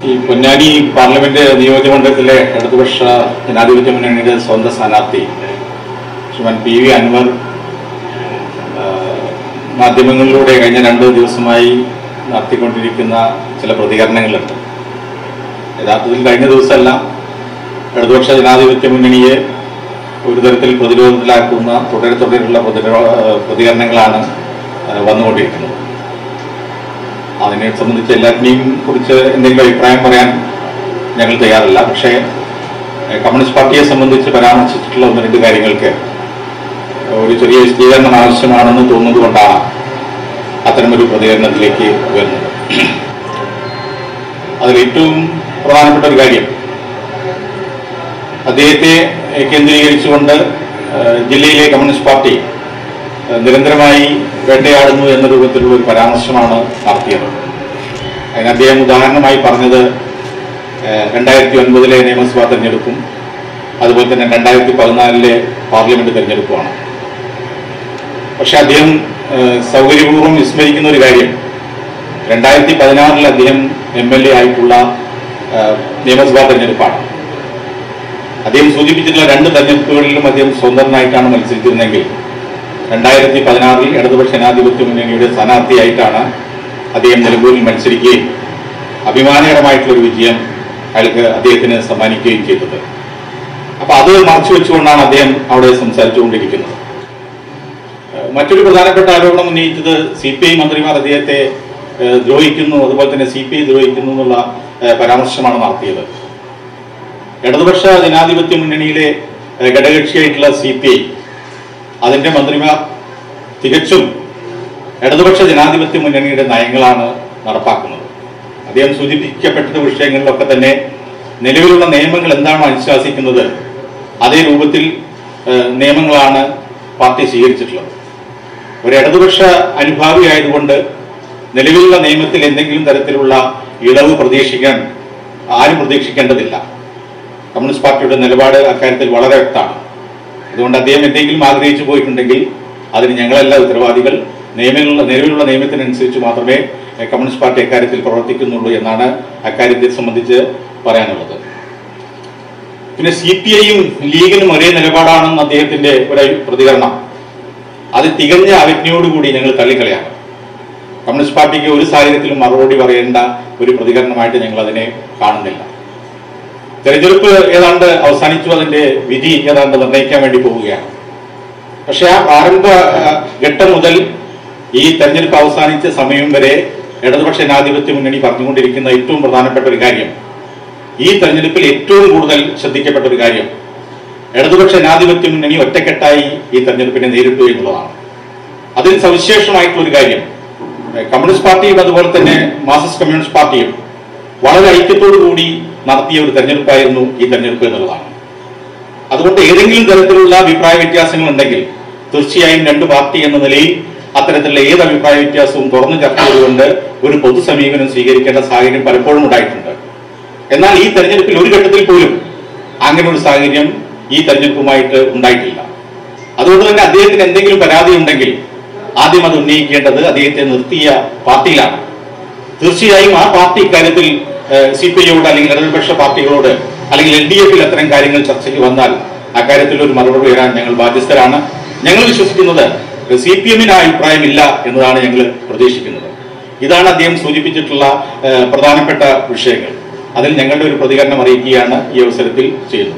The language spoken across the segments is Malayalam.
ഈ പൊന്നാനി പാർലമെന്റ് നിയോജകമണ്ഡലത്തിലെ ഇടതുപക്ഷ ജനാധിപത്യ മുന്നണിയുടെ സ്വന്തം സ്ഥാനാർത്ഥി ശ്രീമാൻ പി വി അൻവർ ആ, മാധ്യമങ്ങളിലൂടെ കഴിഞ്ഞ രണ്ട് ദിവസമായി നടത്തിക്കൊണ്ടിരിക്കുന്ന ചില പ്രതികരണങ്ങളുണ്ട് യഥാർത്ഥത്തിൽ കഴിഞ്ഞ ദിവസമെല്ലാം ഇടതുപക്ഷ ജനാധിപത്യ മുന്നണിയെ ഒരു തരത്തിൽ പ്രതിരോധത്തിലാക്കുന്ന തുടരെ തുടരെയുള്ള പ്രതിരോ- പ്രതികരണങ്ങളാണ് ആ, വന്നുകൊണ്ടിരിക്കുന്നത് അതിനെ സംബന്ധിച്ച് എല്ലാറ്റിനെയും കുറിച്ച് എന്തെങ്കിലും അഭിപ്രായം പറയാൻ ഞങ്ങൾ തയ്യാറല്ല പക്ഷേ ഏഹ്, കമ്മ്യൂണിസ്റ്റ് പാർട്ടിയെ സംബന്ധിച്ച് പരാമർശിച്ചിട്ടുള്ള ഒന്ന് രണ്ട് കാര്യങ്ങൾക്ക് ഒരു ചെറിയ വിശദീകരണം ആവശ്യമാണെന്ന് തോന്നുന്നത് കൊണ്ടാണ് അത്തരമൊരു പ്രതികരണത്തിലേക്ക് വരുന്നത് അതിൽ ഏറ്റവും പ്രധാനപ്പെട്ട ഒരു കാര്യം അദ്ദേഹത്തെ ഏഹ്, കേന്ദ്രീകരിച്ചുകൊണ്ട് ഏഹ്, ജില്ലയിലെ കമ്മ്യൂണിസ്റ്റ് പാർട്ടി ഏഹ്, നിരന്തരമായി വേട്ടയാടുന്നു എന്ന രൂപത്തിലുള്ള ഒരു പരാമർശമാണ് നടത്തിയത് അതിന് അദ്ദേഹം ഉദാഹരണമായി പറഞ്ഞത് ഏഹ്, രണ്ടായിരത്തി ഒൻപതിലെ നിയമസഭാ തെരഞ്ഞെടുപ്പും അതുപോലെ തന്നെ രണ്ടായിരത്തി പതിനാലിലെ പാർലമെന്റ് തെരഞ്ഞെടുപ്പുമാണ് പക്ഷെ അദ്ദേഹം ഏഹ്, സൗകര്യപൂർവ്വം വിസ്മരിക്കുന്ന ഒരു കാര്യം രണ്ടായിരത്തി പതിനാറിൽ അദ്ദേഹം എം എൽ എ ആയിട്ടുള്ള ഏഹ്, നിയമസഭാ തെരഞ്ഞെടുപ്പാണ് അദ്ദേഹം സൂചിപ്പിച്ചിട്ടുള്ള രണ്ട് തെരഞ്ഞെടുപ്പുകളിലും അദ്ദേഹം സ്വതന്ത്രനായിട്ടാണ് മത്സരിച്ചിരുന്നെങ്കിൽ രണ്ടായിരത്തി പതിനാറിൽ ഇടതുപക്ഷ ജനാധിപത്യ മുന്നണിയുടെ സ്ഥാനാർത്ഥിയായിട്ടാണ് അദ്ദേഹം നിലമ്പൂരിൽ മത്സരിക്കുകയും അഭിമാനകരമായിട്ടുള്ള ഒരു വിജയം അയാൾക്ക് അദ്ദേഹത്തിന് സമ്മാനിക്കുകയും ചെയ്തത് അപ്പൊ അത് മറച്ചു വെച്ചുകൊണ്ടാണ് അദ്ദേഹം അവിടെ സംസാരിച്ചുകൊണ്ടിരിക്കുന്നത് ഏഹ് മറ്റൊരു പ്രധാനപ്പെട്ട ആരോപണം ഉന്നയിച്ചത് സി പി ഐ മന്ത്രിമാർ അദ്ദേഹത്തെ ഏഹ് ദ്രോഹിക്കുന്നു അതുപോലെ തന്നെ സി പി ഐ ദ്രോഹിക്കുന്നു എന്നുള്ള ഏഹ് പരാമർശമാണ് നടത്തിയത് ഇടതുപക്ഷ ജനാധിപത്യ മുന്നണിയിലെ ഏഹ് ഘടകകക്ഷിയായിട്ടുള്ള സി പി ഐ അതിന്റെ മന്ത്രിമാർ തികച്ചും ഇടതുപക്ഷ ജനാധിപത്യ മുന്നണിയുടെ നയങ്ങളാണ് നടപ്പാക്കുന്നത് അദ്ദേഹം സൂചിപ്പിക്കപ്പെട്ട വിഷയങ്ങളിലൊക്കെ തന്നെ നിലവിലുള്ള നിയമങ്ങൾ എന്താണോ അനുശാസിക്കുന്നത് അതേ രൂപത്തിൽ ഏഹ്, നിയമങ്ങളാണ് പാർട്ടി സ്വീകരിച്ചിട്ടുള്ളത് ഒരു ഇടതുപക്ഷ അനുഭാവിയായതുകൊണ്ട് നിലവിലുള്ള നിയമത്തിൽ എന്തെങ്കിലും തരത്തിലുള്ള ഇളവ് പ്രതീക്ഷിക്കാൻ ആരും പ്രതീക്ഷിക്കേണ്ടതില്ല കമ്മ്യൂണിസ്റ്റ് പാർട്ടിയുടെ നിലപാട് അക്കാര്യത്തിൽ വളരെ വ്യക്തമാണ് അതുകൊണ്ട് അദ്ദേഹം എന്തെങ്കിലും ആഗ്രഹിച്ചു പോയിട്ടുണ്ടെങ്കിൽ അതിന് ഞങ്ങളല്ല ഉത്തരവാദികൾ നിയമങ്ങളുള്ള നിലവിലുള്ള നിയമത്തിനനുസരിച്ച് മാത്രമേ എഹ്, കമ്മ്യൂണിസ്റ്റ് പാർട്ടി അക്കാര്യത്തിൽ പ്രവർത്തിക്കുന്നുള്ളൂ എന്നാണ് അക്കാര്യത്തെ സംബന്ധിച്ച് പറയാനുള്ളത് പിന്നെ സി പി ഐയും ലീഗിനും ഒരേ നിലപാടാണെന്ന് അദ്ദേഹത്തിന്റെ ഒരു പ്രതികരണം അത് തികഞ്ഞ അവജ്ഞയോടുകൂടി ഞങ്ങൾ തള്ളിക്കളയാണ് കമ്മ്യൂണിസ്റ്റ് പാർട്ടിക്ക് ഒരു സാഹചര്യത്തിലും മറുപടി പറയേണ്ട ഒരു പ്രതികരണമായിട്ട് ഞങ്ങൾ അതിനെ കാണുന്നില്ല തെരഞ്ഞെടുപ്പ് ഏതാണ്ട് അവസാനിച്ചു അതിന്റെ വിധി ഏതാണ്ട് നിർണ്ണയിക്കാൻ വേണ്ടി പോവുകയാണ് പക്ഷെ ആ പ്രാരംഭ ആ, ഘട്ടം മുതൽ ഈ തെരഞ്ഞെടുപ്പ് അവസാനിച്ച സമയം വരെ ഇടതുപക്ഷ ജനാധിപത്യ മുന്നണി പറഞ്ഞുകൊണ്ടിരിക്കുന്ന ഏറ്റവും പ്രധാനപ്പെട്ട ഒരു കാര്യം ഈ തെരഞ്ഞെടുപ്പിൽ ഏറ്റവും കൂടുതൽ ശ്രദ്ധിക്കപ്പെട്ട ഒരു കാര്യം ഇടതുപക്ഷ ജനാധിപത്യ മുന്നണി ഒറ്റക്കെട്ടായി ഈ തെരഞ്ഞെടുപ്പിനെ നേരിട്ടു എന്നുള്ളതാണ് അതിൽ സവിശേഷമായിട്ടുള്ള ഒരു കാര്യം ഏഹ് കമ്മ്യൂണിസ്റ്റ് പാർട്ടിയും അതുപോലെ തന്നെ മാർക്സിസ്റ്റ് കമ്മ്യൂണിസ്റ്റ് പാർട്ടിയും വളരെ ഐക്യത്തോടു കൂടി നടത്തിയ ഒരു തെരഞ്ഞെടുപ്പായിരുന്നു ഈ തെരഞ്ഞെടുപ്പ് എന്നുള്ളതാണ് അതുകൊണ്ട് ഏതെങ്കിലും തരത്തിലുള്ള അഭിപ്രായ വ്യത്യാസങ്ങൾ ഉണ്ടെങ്കിൽ തീർച്ചയായും രണ്ട് പാർട്ടി എന്ന നിലയിൽ അത്തരത്തിലുള്ള ഏത് അഭിപ്രായ വ്യത്യാസവും തുറന്നു ചർച്ച ചെയ്തുകൊണ്ട് ഒരു പൊതു സമീപനം സ്വീകരിക്കേണ്ട സാഹചര്യം പലപ്പോഴും ഉണ്ടായിട്ടുണ്ട് എന്നാൽ ഈ തെരഞ്ഞെടുപ്പിൽ ഒരു ഘട്ടത്തിൽ പോലും അങ്ങനെ ഒരു സാഹചര്യം ഈ തെരഞ്ഞെടുപ്പുമായിട്ട് ഉണ്ടായിട്ടില്ല അതുകൊണ്ട് തന്നെ അദ്ദേഹത്തിന് എന്തെങ്കിലും പരാതി ഉണ്ടെങ്കിൽ ആദ്യം അത് ഉന്നയിക്കേണ്ടത് അദ്ദേഹത്തെ നിർത്തിയ പാർട്ടിയിലാണ് തീർച്ചയായും ആ പാർട്ടി ഇക്കാര്യത്തിൽ സി പി ഐയോട് അല്ലെങ്കിൽ ഇടതുപക്ഷ പാർട്ടികളോട് അല്ലെങ്കിൽ എൽ ഡി എഫിൽ അത്തരം കാര്യങ്ങൾ ചർച്ചയ്ക്ക് വന്നാൽ അക്കാര്യത്തിൽ ഒരു മറുപടി വരാൻ ഞങ്ങൾ ബാധ്യസ്ഥരാണ് ഞങ്ങൾ വിശ്വസിക്കുന്നത് സി പി എമ്മിന് ആ അഭിപ്രായമില്ല എന്നതാണ് ഞങ്ങൾ പ്രതീക്ഷിക്കുന്നത് ഇതാണ് അദ്ദേഹം സൂചിപ്പിച്ചിട്ടുള്ള ഏഹ്, പ്രധാനപ്പെട്ട വിഷയങ്ങൾ അതിൽ ഞങ്ങളുടെ ഒരു പ്രതികരണം അറിയിക്കുകയാണ് ഈ അവസരത്തിൽ ചെയ്യുന്നത്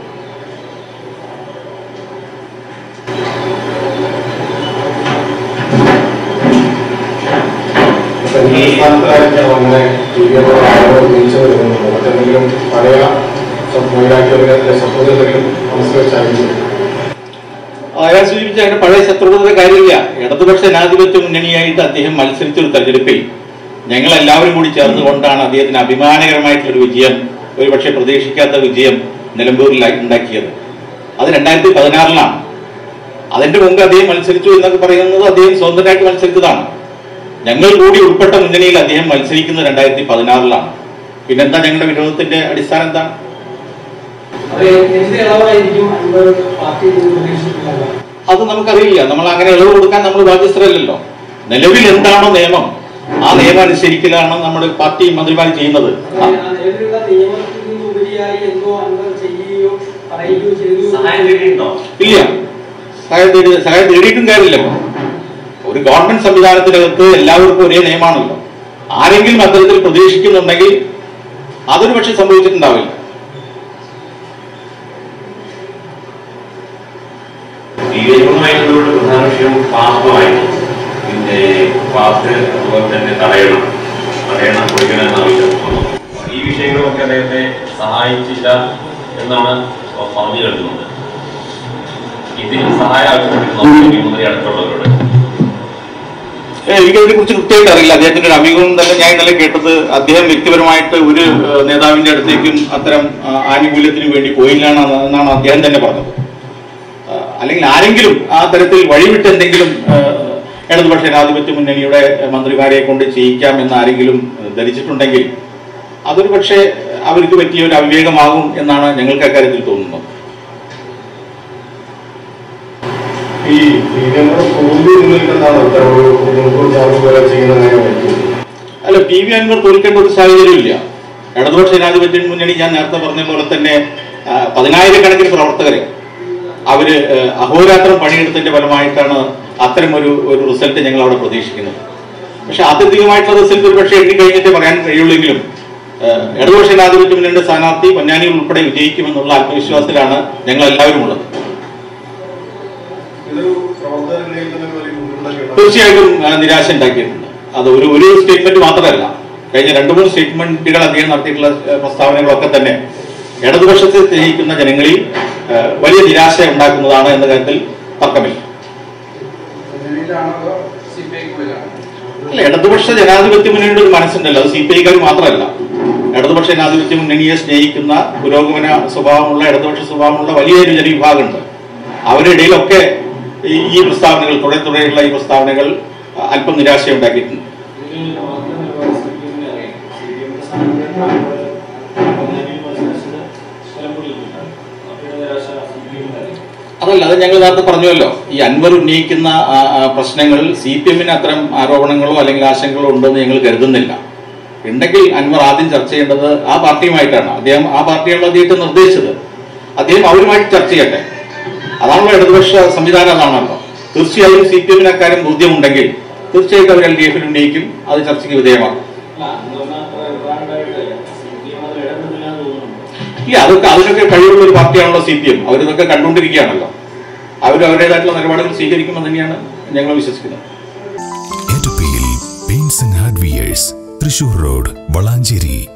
സംസ്ഥാനത്തായിട്ട് വന്ന് ഉന്നയിച്ചു വരുന്നുണ്ട് മറ്റെന്തെങ്കിലും പഴയ മൊഴിയാക്കിയവരെ ശത്രുതയെങ്കിലും മനസ്സിൽ വെച്ചായിരിക്കും അയാൾ സൂചിപ്പിച്ച അങ്ങനെ പഴയ ശത്രുതയുടെ കാര്യമില്ല ഇടതുപക്ഷ ജനാധിപത്യ മുന്നണിയായിട്ട് അദ്ദേഹം മത്സരിച്ച ഒരു തെരഞ്ഞെടുപ്പിൽ ഞങ്ങൾ എല്ലാവരും കൂടി ചേർന്നുകൊണ്ടാണ് അദ്ദേഹത്തിന് അഭിമാനകരമായിട്ടുള്ള ഒരു വിജയം ഒരു പക്ഷേ പ്രതീക്ഷിക്കാത്ത വിജയം നിലമ്പൂരിൽ ഉണ്ടാക്കിയത് അത് രണ്ടായിരത്തി പതിനാറിലാണ് അതിന്റെ മുമ്പ് അദ്ദേഹം മത്സരിച്ചു എന്നൊക്കെ പറയുന്നത് അദ്ദേഹം സ്വതന്ത്രമായിട്ട് മത്സരിച്ചതാണ് ഞങ്ങൾ കൂടി ഉൾപ്പെട്ട മുന്നണിയിൽ അദ്ദേഹം മത്സരിക്കുന്നത് രണ്ടായിരത്തി പതിനാറിലാണ് പിന്നെന്താ ഞങ്ങളുടെ വിരോധത്തിന്റെ അടിസ്ഥാനം എന്താണ് അത് എന്ത് ഇളവായിരിക്കും അൻപത് പാർട്ടി പ്രതീക്ഷിക്കുന്നത് അത് നമുക്കറിയില്ല നമ്മൾ അങ്ങനെ ഇളവ് കൊടുക്കാൻ നമ്മൾ ബാധ്യസ്ഥരല്ലല്ലോ നിലവിൽ എന്താണോ നിയമം ആ നിയമം അനുസരിക്കലാണ് നമ്മുടെ പാർട്ടി മന്ത്രിമാർ ചെയ്യുന്നത് ആ. ആ നിലവിലുള്ള നിയമത്തിന് ഉപരിയായി എന്തോ അൻവർ ചെയ്യുകയോ പറയുകയോ ചെയ്തു സഹായം തേടിയിട്ടുണ്ടോ ഇല്ല സഹായം തേടി സഹായം തേടിയിട്ടും കാര്യമില്ലല്ലോ ഒരു ഗവൺമെന്റ് സംവിധാനത്തിനകത്ത് എല്ലാവർക്കും ഒരേ നിയമമാണല്ലോ ആരെങ്കിലും അത്തരത്തിൽ പ്രതീക്ഷിക്കുന്നുണ്ടെങ്കിൽ അതൊരു പക്ഷെ സംഭവിച്ചിട്ടുണ്ടാവില്ല വിവേകവുമായിട്ടുള്ള ഒരു പ്രധാന വിഷയം പാപ്പമായിരുന്നു പിന്നെ പാത്ത് അതുപോലെ തന്നെ തടയണം തടയണം കൊടുക്കണം എന്ന ആവശ്യം വന്നു. ഈ വിഷയങ്ങളൊക്കെ അദ്ദേഹത്തെ സഹായിച്ചില്ല എന്നാണ് പറഞ്ഞു കേൾക്കുന്നത് ഇതിൽ സഹായം ആവശ്യപ്പെട്ടിരുന്നു മുഖ്യമന്ത്രി അടക്കമുള്ളവരോട് ഏ, എനിക്കതിനെ കുറിച്ച് കൃത്യമായിട്ട് അറിയില്ല അദ്ദേഹത്തിന്റെ ഒരു അഭിമുഖം തന്നെ ഞാൻ ഇന്നലെ കേട്ടത് അദ്ദേഹം വ്യക്തിപരമായിട്ട് ഒരു ഏഹ്, നേതാവിന്റെ അടുത്തേക്കും അത്തരം ആ, ആനുകൂല്യത്തിന് വേണ്ടി പോയില്ലാണ് എന്നാണ് അദ്ദേഹം തന്നെ പറഞ്ഞത് ആ, അല്ലെങ്കിൽ ആരെങ്കിലും ആ തരത്തിൽ വഴിവിട്ട് എന്തെങ്കിലും ഏഹ്, ഇടതുപക്ഷ ജനാധിപത്യ മുന്നണിയുടെ മന്ത്രിമാരെ കൊണ്ട് ചെയ്യിക്കാം എന്ന് ആരെങ്കിലും ഏഹ്, ധരിച്ചിട്ടുണ്ടെങ്കിൽ അതൊരു പക്ഷേ അവർക്ക് പറ്റിയ ഒരു അവിവേകമാകും എന്നാണ് ഞങ്ങൾക്ക് അക്കാര്യത്തിൽ തോന്നുന്നത് ഈ ഇതിനോട് തോൽവി നിൽക്കുന്നതാണ് ഉത്തരവ് മുൻകൂർ ജാമ്യം ചെയ്യുന്ന കാര്യമായിരിക്കും അല്ല പി വി അൻവർ തോൽക്കേണ്ട ഒരു സാഹചര്യമില്ല ഇടതുപക്ഷ ജനാധിപത്യ മുന്നണി ഞാൻ നേരത്തെ പറഞ്ഞ പോലെ തന്നെ ആ, പതിനായിരക്കണക്കിന് പ്രവർത്തകരെ അവര് ആ, അഹോരാത്രം പണിയെടുത്തതിന്റെ ഫലമായിട്ടാണ് അത്തരം ഒരു ഒരു റിസൾട്ട് ഞങ്ങൾ അവിടെ പ്രതീക്ഷിക്കുന്നത് പക്ഷെ ആത്യന്തികമായിട്ടുള്ള റിസൾട്ട് ഒരു പക്ഷേ എണ്ണി കഴിഞ്ഞിട്ടേ പറയാൻ കഴിയുള്ളെങ്കിലും ആ, ഇടതുപക്ഷ ജനാധിപത്യ മുന്നണിയുടെ സ്ഥാനാർത്ഥി പൊന്നാനി ഉൾപ്പെടെ വിജയിക്കുമെന്നുള്ള ആത്മവിശ്വാസത്തിലാണ് ഞങ്ങൾ എല്ലാവരും ഉള്ളത് ഇതൊരു പ്രവർത്തന നിലയിൽ തന്നെ ഒരു വലിയ ബുദ്ധിമുട്ടൊക്കെ തീർച്ചയായിട്ടും ആ, നിരാശ ഉണ്ടാക്കിയിട്ടുണ്ട് അത് ഒരു ഒരു സ്റ്റേറ്റ്മെന്റ് മാത്രമല്ല കഴിഞ്ഞ രണ്ടു മൂന്ന് സ്റ്റേറ്റ്മെന്റുകൾ അദ്ദേഹം നടത്തിയിട്ടുള്ള ആ, പ്രസ്താവനകളൊക്കെ തന്നെ ഇടതുപക്ഷത്തെ സ്നേഹിക്കുന്ന ജനങ്ങളിൽ ആ, വലിയ നിരാശ ഉണ്ടാക്കുന്നതാണ് എന്ന കാര്യത്തിൽ തർക്കമില്ല അല്ല ഇടതുപക്ഷ ജനാധിപത്യ മുന്നണിയുടെ ഒരു മനസ്സുണ്ടല്ലോ അത് സി പി ഐക്കാർ മാത്രമല്ല ഇടതുപക്ഷ ജനാധിപത്യ മുന്നണിയെ സ്നേഹിക്കുന്ന പുരോഗമന സ്വഭാവമുള്ള ഇടതുപക്ഷ സ്വഭാവമുള്ള വലിയൊരു ജനവിഭാഗമുണ്ട് അവരുടെ ഇടയിലൊക്കെ ഈ ഈ പ്രസ്താവനകൾ തുടരെ തുടരെയുള്ള ഈ പ്രസ്താവനകൾ അല്പം നിരാശയുണ്ടാക്കിയിട്ടുണ്ട് അതല്ല അത് ഞങ്ങൾ നേരത്തെ പറഞ്ഞുവല്ലോ ഈ അൻവർ ഉന്നയിക്കുന്ന ആ, ആ, പ്രശ്നങ്ങൾ സി പി എമ്മിന് അത്തരം ആരോപണങ്ങളോ അല്ലെങ്കിൽ ആശങ്കകളോ ഉണ്ടെന്ന് ഞങ്ങൾ കരുതുന്നില്ല ഉണ്ടെങ്കിൽ അൻവർ ആദ്യം ചർച്ച ചെയ്യേണ്ടത് ആ പാർട്ടിയുമായിട്ടാണ് അദ്ദേഹം ആ പാർട്ടിയാണ് അദ്ദേഹത്തെ നിർദ്ദേശിച്ചത് അദ്ദേഹം അവരുമായിട്ട് ചർച്ച ചെയ്യട്ടെ അതാണല്ലോ ഇടതുപക്ഷ സംവിധാനം അതാണല്ലോ തീർച്ചയായും സി പി എമ്മിന് അക്കാര്യം ബോധ്യമുണ്ടെങ്കിൽ തീർച്ചയായിട്ടും അവർ എൽ ഡി എഫിൽ ഉന്നയിക്കും അത് ചർച്ചയ്ക്ക് വിധേയമാക്കും ഇല്ല അതൊക്കെ അതിനൊക്കെ കഴിവുള്ള ഒരു പാർട്ടിയാണല്ലോ സി പി എം അവരിതൊക്കെ കണ്ടുകൊണ്ടിരിക്കുകയാണല്ലോ അവർ അവരുടേതായിട്ടുള്ള നിലപാടുകൾ സ്വീകരിക്കുമെന്ന് തന്നെയാണ് ഞങ്ങൾ വിശ്വസിക്കുന്നത് എറ്റപ്പിയിൽ paints and hardwares Thrissur road Valanchery